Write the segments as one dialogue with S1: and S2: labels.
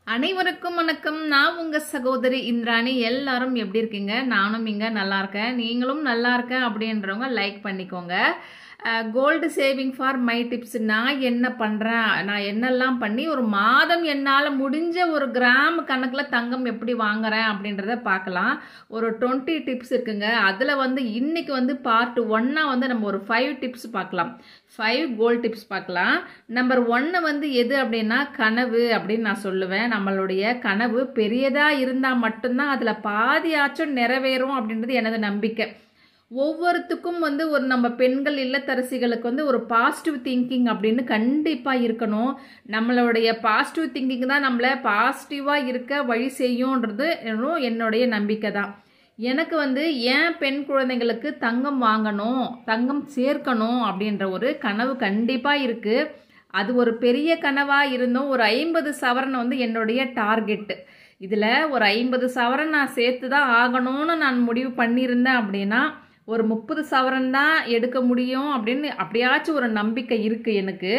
S1: அனைவருக்கும் வணக்கம் நான் உங்க சகோதரி இந்திராணி எல்லாரும் எப்படி இருக்கீங்க நானும் இங்க நல்லா இருக்கேன் நீங்களும் நல்லா இருக்கேன் அப்படின்றவங்க லைக் பண்ணிக்கோங்க gold saving for my tips நான் என்ன பண்ணுறேன் நான் என்னெல்லாம் பண்ணி ஒரு மாதம் என்னால் முடிஞ்ச ஒரு கிராம் கணக்கில் தங்கம் எப்படி வாங்குறேன் அப்படின்றத பார்க்கலாம் ஒரு டுவெண்ட்டி டிப்ஸ் இருக்குங்க அதில் வந்து இன்னைக்கு வந்து பார்ட் ஒன்னாக வந்து நம்ம ஒரு ஃபைவ் டிப்ஸ் பார்க்கலாம் ஃபைவ் கோல்ட் டிப்ஸ் பார்க்கலாம் நம்பர் ஒன்று வந்து எது அப்படின்னா கனவு அப்படின்னு நான் சொல்லுவேன் நம்மளுடைய கனவு பெரியதாக இருந்தால் மட்டும்தான் அதில் பாதியாச்சும் நிறைவேறும் அப்படின்றது எனது நம்பிக்கை ஒவ்வொருத்துக்கும் வந்து ஒரு நம்ம பெண்கள் இல்லத்தரசிகளுக்கு வந்து ஒரு பாசிட்டிவ் திங்கிங் அப்படின்னு கண்டிப்பாக இருக்கணும் நம்மளுடைய பாசிட்டிவ் திங்கிங் தான் நம்மளை பாசிட்டிவாக இருக்க வழி செய்யும்ன்றது என்னுடைய நம்பிக்கை தான் எனக்கு வந்து ஏன் பெண் குழந்தைங்களுக்கு தங்கம் வாங்கணும் தங்கம் சேர்க்கணும் அப்படின்ற ஒரு கனவு கண்டிப்பாக இருக்குது அது ஒரு பெரிய கனவாக இருந்தும் ஒரு ஐம்பது சவரன் வந்து என்னுடைய டார்கெட்டு இதில் ஒரு ஐம்பது சவரன் நான் சேர்த்து தான் ஆகணும்னு நான் முடிவு பண்ணியிருந்தேன் அப்படின்னா ஒரு முப்பது சவரன் தான் எடுக்க முடியும் அப்படின்னு அப்படியாச்சும் ஒரு நம்பிக்கை இருக்குது எனக்கு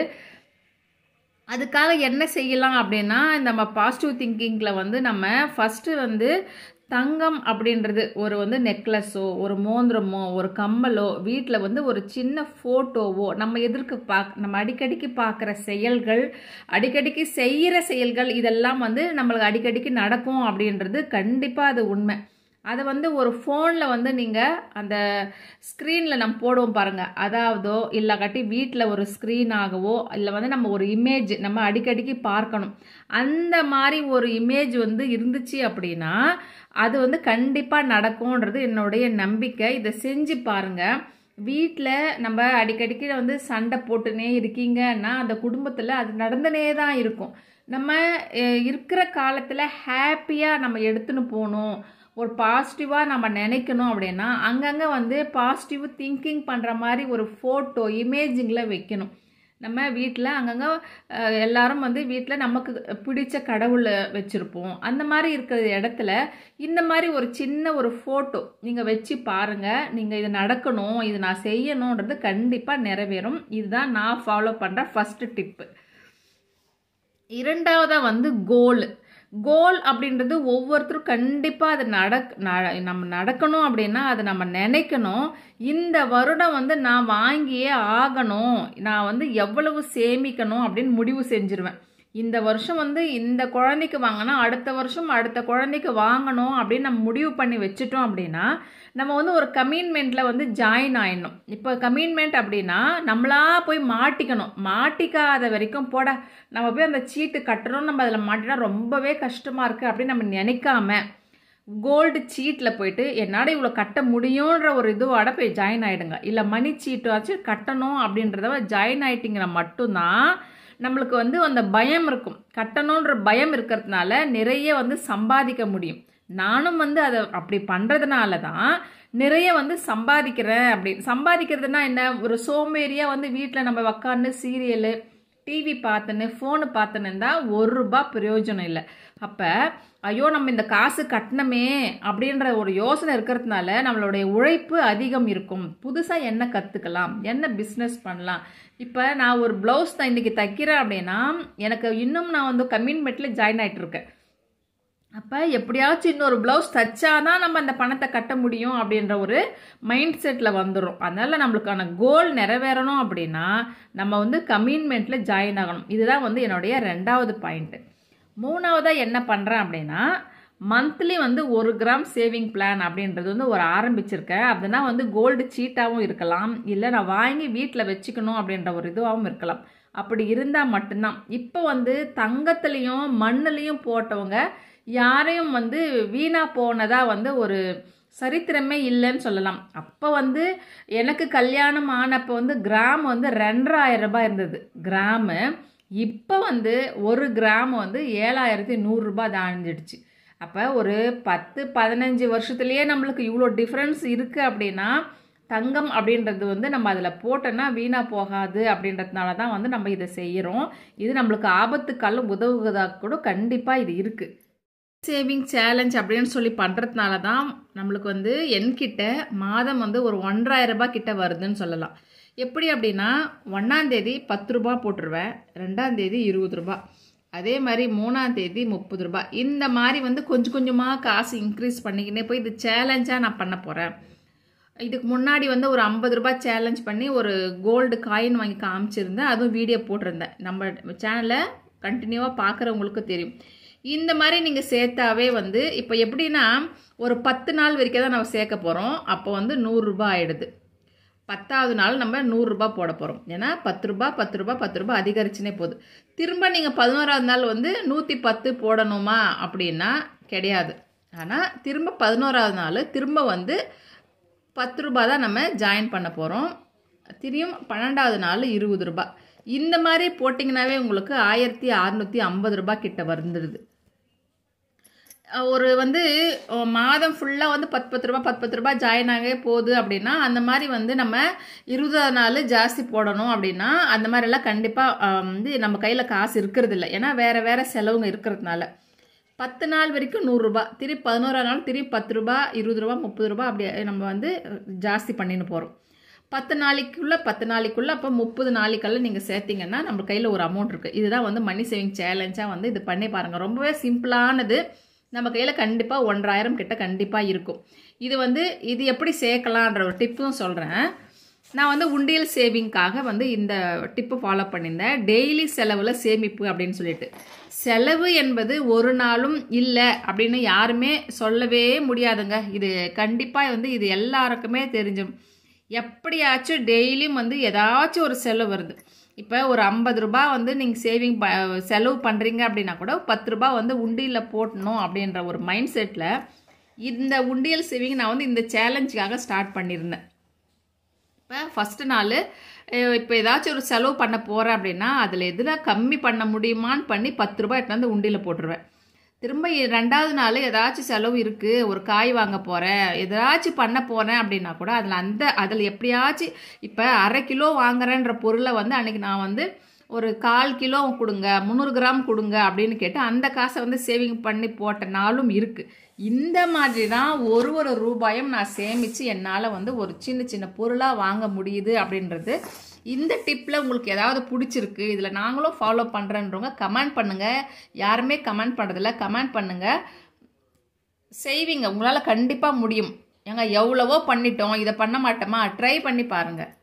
S1: அதுக்காக என்ன செய்யலாம் அப்படின்னா நம்ம பாசிட்டிவ் திங்கிங்கில் வந்து நம்ம ஃபஸ்ட்டு வந்து தங்கம் அப்படின்றது ஒரு வந்து நெக்லஸோ ஒரு மோந்திரமோ ஒரு கம்மலோ வீட்டில் வந்து ஒரு சின்ன ஃபோட்டோவோ நம்ம எதிர்க்கு பார்க்க நம்ம அடிக்கடிக்கு பார்க்குற செயல்கள் அடிக்கடிக்கு செய்கிற செயல்கள் இதெல்லாம் வந்து நம்மளுக்கு அடிக்கடிக்கு நடக்கும் அப்படின்றது கண்டிப்பாக அது உண்மை அதை வந்து ஒரு ஃபோனில் வந்து நீங்கள் அந்த ஸ்க்ரீனில் நம்ம போடுவோம் பாருங்கள் அதாவதோ இல்லாட்டி வீட்டில் ஒரு ஸ்க்ரீனாகவோ இல்லை வந்து நம்ம ஒரு இமேஜ் நம்ம அடிக்கடிக்கு பார்க்கணும் அந்த மாதிரி ஒரு இமேஜ் வந்து இருந்துச்சு அப்படின்னா அது வந்து கண்டிப்பாக நடக்கும்ன்றது என்னுடைய நம்பிக்கை இதை செஞ்சு பாருங்கள் வீட்டில் நம்ம அடிக்கடிக்கு வந்து சண்டை போட்டுனே இருக்கீங்கன்னா அந்த குடும்பத்தில் அது நடந்துனே தான் இருக்கும் நம்ம இருக்கிற காலத்தில் ஹாப்பியாக நம்ம எடுத்துன்னு போகணும் ஒரு பாசிட்டிவாக நம்ம நினைக்கணும் அப்படின்னா அங்கங்கே வந்து பாசிட்டிவ் திங்கிங் பண்ணுற மாதிரி ஒரு ஃபோட்டோ இமேஜிங்கில் வைக்கணும் நம்ம வீட்டில் அங்கங்கே எல்லாரும் வந்து வீட்டில் நமக்கு பிடிச்ச கடவுளை வச்சுருப்போம் அந்த மாதிரி இருக்கிற இடத்துல இந்த மாதிரி ஒரு சின்ன ஒரு ஃபோட்டோ நீங்கள் வச்சு பாருங்கள் நீங்கள் இது நடக்கணும் இது நான் செய்யணுன்றது கண்டிப்பாக நிறைவேறும் இதுதான் நான் ஃபாலோ பண்ணுற ஃபஸ்ட்டு டிப்பு இரண்டாவதாக வந்து கோல் கோல் அப்படின்றது ஒவ்வொருத்தரும் கண்டிப்பாக அது நடக் நம்ம நடக்கணும் அப்படின்னா அதை நம்ம நினைக்கணும் இந்த வருடம் வந்து நான் வாங்கியே ஆகணும் நான் வந்து எவ்வளவு சேமிக்கணும் அப்படின்னு முடிவு செஞ்சிருவேன் இந்த வருஷம் வந்து இந்த குழந்தைக்கு வாங்கினா அடுத்த வருஷம் அடுத்த குழந்தைக்கு வாங்கணும் அப்படின்னு நம்ம முடிவு பண்ணி வச்சுட்டோம் அப்படின்னா நம்ம வந்து ஒரு கமிட்மெண்ட்டில் வந்து ஜாயின் ஆயிடணும் இப்போ கமிட்மெண்ட் அப்படின்னா நம்மளா போய் மாட்டிக்கணும் மாட்டிக்காத வரைக்கும் போட நம்ம போய் அந்த சீட்டு கட்டணும் நம்ம அதில் மாட்டினா ரொம்பவே கஷ்டமாக இருக்குது அப்படின்னு நம்ம நினைக்காம கோல்டு சீட்டில் போயிட்டு என்னால் இவ்வளோ கட்ட முடியுன்ற ஒரு இதுவோட போய் ஜாயின் ஆகிடுங்க இல்லை மணி சீட்டு வச்சு கட்டணும் அப்படின்றத ஜாயின் ஆகிட்டிங்கன்னா மட்டும்தான் நம்மளுக்கு வந்து அந்த பயம் இருக்கும் கட்டணுன்ற பயம் இருக்கிறதுனால நிறைய வந்து சம்பாதிக்க முடியும் நானும் வந்து அதை அப்படி பண்ணுறதுனால தான் நிறைய வந்து சம்பாதிக்கிறேன் அப்படி சம்பாதிக்கிறதுனா என்ன ஒரு சோம்பேறியாக வந்து வீட்டில் நம்ம உக்காந்து சீரியலு டிவி பார்த்துன்னு ஃபோனு பார்த்துன்னு இருந்தால் ஒரு ரூபா பிரயோஜனம் இல்லை அப்போ ஐயோ நம்ம இந்த காசு கட்டணமே அப்படின்ற ஒரு யோசனை இருக்கிறதுனால நம்மளுடைய உழைப்பு அதிகம் இருக்கும் புதுசாக என்ன கற்றுக்கலாம் என்ன பிஸ்னஸ் பண்ணலாம் இப்போ நான் ஒரு ப்ளவுஸ் தான் இன்றைக்கி தைக்கிறேன் அப்படின்னா எனக்கு இன்னும் நான் வந்து கம்யூனிமெண்ட்டில் ஜாயின் ஆகிட்டு இருக்கேன் அப்போ எப்படியாச்சும் இன்னொரு ப்ளவுஸ் தைச்சாதான் நம்ம அந்த பணத்தை கட்ட முடியும் அப்படின்ற ஒரு மைண்ட் செட்டில் வந்துடும் அதனால் நம்மளுக்கான கோல் நிறைவேறணும் அப்படின்னா நம்ம வந்து கம்யூன்மெண்ட்டில் ஜாயின் ஆகணும் இதுதான் வந்து என்னுடைய ரெண்டாவது பாயிண்ட்டு மூணாவதாக என்ன பண்ணுறேன் அப்படின்னா மந்த்லி வந்து ஒரு கிராம் சேவிங் பிளான் அப்படின்றது வந்து ஒரு ஆரம்பிச்சிருக்கேன் அதுனா வந்து கோல்டு சீட்டாகவும் இருக்கலாம் இல்லை நான் வாங்கி வீட்டில் வச்சுக்கணும் அப்படின்ற ஒரு இதுவாகவும் இருக்கலாம் அப்படி இருந்தால் மட்டும்தான் இப்போ வந்து தங்கத்துலேயும் மண்ணுலேயும் போட்டவங்க யாரையும் வந்து வீணாக போனதாக வந்து ஒரு சரித்திரமே இல்லைன்னு சொல்லலாம் அப்போ வந்து எனக்கு கல்யாணம் ஆனப்போ வந்து கிராம் வந்து ரெண்டராயிரம் ரூபாய் இருந்தது கிராமு இப்போ வந்து ஒரு கிராம் வந்து ஏழாயிரத்தி நூறுரூபா தாண்டிடுச்சு அப்போ ஒரு பத்து பதினஞ்சு வருஷத்துலேயே நம்மளுக்கு இவ்வளோ டிஃப்ரென்ஸ் இருக்குது அப்படின்னா தங்கம் அப்படின்றது வந்து நம்ம அதில் போட்டோன்னா வீணாக போகாது அப்படின்றதுனால தான் வந்து நம்ம இதை செய்கிறோம் இது நம்மளுக்கு ஆபத்துக்காலம் உதவுவதாக கூட கண்டிப்பாக இது இருக்குது சேவிங் சேலஞ்ச் அப்படின்னு சொல்லி பண்ணுறதுனால தான் நம்மளுக்கு வந்து என்கிட்ட மாதம் வந்து ஒரு ஒன்றாயிரம் ரூபாய் கிட்ட வருதுன்னு சொல்லலாம் எப்படி அப்படின்னா ஒன்றாந்தேதி பத்து ரூபா போட்டுருவேன் ரெண்டாந்தேதி இருபது ரூபா அதே மாதிரி மூணாம் தேதி முப்பது ரூபாய் இந்த மாதிரி வந்து கொஞ்சம் கொஞ்சமாக காசு இன்க்ரீஸ் பண்ணிக்கினே போய் இது சேலஞ்சாக நான் பண்ண போகிறேன் இதுக்கு முன்னாடி வந்து ஒரு ஐம்பது ரூபாய் சேலஞ்ச் பண்ணி ஒரு கோல்டு காயின் வாங்கி காமிச்சிருந்தேன் அதுவும் வீடியோ போட்டிருந்தேன் நம்ம சேனலை கண்டினியூவாக பார்க்குறவங்களுக்கு தெரியும் இந்த மாதிரி நீங்கள் சேர்த்தாவே வந்து இப்போ எப்படின்னா ஒரு பத்து நாள் வரைக்கும் தான் நம்ம சேர்க்க போகிறோம் அப்போ வந்து நூறுரூபா ஆயிடுது பத்தாவது நாள் நம்ம நூறுரூபா போட போகிறோம் ஏன்னா பத்து ரூபா பத்து ரூபா பத்து ரூபா அதிகரிச்சுனே போகுது திரும்ப நீங்கள் பதினோராவது நாள் வந்து நூற்றி பத்து போடணுமா அப்படின்னா கிடையாது ஆனால் திரும்ப பதினோராவது நாள் திரும்ப வந்து பத்து ரூபா தான் நம்ம ஜாயின் பண்ண போகிறோம் திரும்பியும் பன்னெண்டாவது நாள் இருபது ரூபாய் இந்த மாதிரி போட்டிங்கனாவே உங்களுக்கு ஆயிரத்தி அறநூற்றி ஐம்பது ரூபாய் கிட்ட வந்துடுது ஒரு வந்து அஹ், மாதம் ஃபுல்லாக வந்து பத்து பத்து ரூபா பத்து பத்து ரூபா ஜாயின் ஆகவே போகுது அப்படின்னா அந்த மாதிரி வந்து நம்ம இருபதாவது நாள் ஜாஸ்தி போடணும் அப்படின்னா அந்த மாதிரிலாம் கண்டிப்பாக வந்து நம்ம கையில் காசு இருக்கிறது இல்லை ஏன்னா வேறு வேறு செலவுங்க இருக்கிறதுனால பத்து நாள் வரைக்கும் நூறுரூபா திருப்பி பதினோரா நாள் திருப்பி பத்து ரூபா இருபது ரூபா முப்பது ரூபா அப்படி நம்ம வந்து ஜாஸ்தி பண்ணின்னு போகிறோம் பத்து நாளைக்குள்ளே பத்து நாளைக்குள்ளே அப்போ முப்பது நாளைக்கெல்லாம் நீங்கள் சேர்த்தீங்கன்னா நம்ம கையில் ஒரு அமௌண்ட் இருக்குது இதுதான் வந்து மணி சேவிங் சேலஞ்சாக வந்து இது பண்ணி பாருங்கள் ரொம்பவே சிம்பிளானது நம்ம கையில் கண்டிப்பாக ஒன்றாயிரம் கிட்ட கண்டிப்பாக இருக்கும் இது வந்து இது எப்படி சேர்க்கலான்ற ஒரு டிப்பும் சொல்கிறேன் நான் வந்து உண்டியல் சேவிங்காக வந்து இந்த டிப்பு ஃபாலோ பண்ணியிருந்தேன் டெய்லி செலவில் சேமிப்பு அப்படின்னு சொல்லிட்டு செலவு என்பது ஒரு நாளும் இல்லை அப்படின்னு யாருமே சொல்லவே முடியாதுங்க இது கண்டிப்பாக வந்து இது எல்லாருக்குமே தெரிஞ்சிடும் எப்படியாச்சும் டெய்லியும் வந்து ஏதாச்சும் ஒரு செலவு வருது இப்போ ஒரு ஐம்பது ரூபாய் வந்து நீங்கள் சேவிங் ப செலவு பண்ணுறீங்க அப்படின்னா கூட பத்து ரூபாய் வந்து உண்டியலில் போட்டணும் அப்படின்ற ஒரு மைண்ட் செட்டில் இந்த உண்டியல் சேவிங் நான் வந்து இந்த சேலஞ்சுக்காக ஸ்டார்ட் பண்ணியிருந்தேன் இப்போ ஃபஸ்ட்டு நாள் இப்போ ஏதாச்சும் ஒரு செலவு பண்ண போகிறேன் அப்படின்னா அதில் எதில் கம்மி பண்ண முடியுமான்னு பண்ணி பத்து ரூபாய் எடுத்துட்டு வந்து உண்டியில் போட்டுருவேன் திரும்ப இ- ரெண்டாவது நாள் ஏதாச்சும் செலவு இருக்குது ஒரு காய் வாங்க போகிறேன் ஏதாச்சும் பண்ண போகிறேன் அப்படின்னா கூட அதில் அந்த அதில் எப்படியாச்சும் இப்போ அரை கிலோ வாங்குறேன்ற பொருளை வந்து அன்றைக்கி நான் வந்து ஒரு கால் கிலோ கொடுங்க முந்நூறு கிராம் கொடுங்க அப்படின்னு கேட்டு அந்த காசை வந்து சேவிங் பண்ணி போட்ட நாளும் இருக்குது இந்த மாதிரி தான் ஒரு ஒரு ரூபாயும் நான் சேமித்து என்னால் வந்து ஒரு சின்ன சின்ன பொருளாக வாங்க முடியுது அப்படின்றது இந்த டிப்பில் உங்களுக்கு ஏதாவது பிடிச்சிருக்கு இதில் நாங்களும் ஃபாலோ பண்ணுறன்றவங்க கமெண்ட் பண்ணுங்கள் யாருமே கமெண்ட் பண்ணுறதில்ல கமெண்ட் பண்ணுங்கள் செய்வீங்க உங்களால் கண்டிப்பாக முடியும் ஏங்க எவ்வளவோ பண்ணிட்டோம் இதை பண்ண மாட்டோமா ட்ரை பண்ணி பாருங்கள்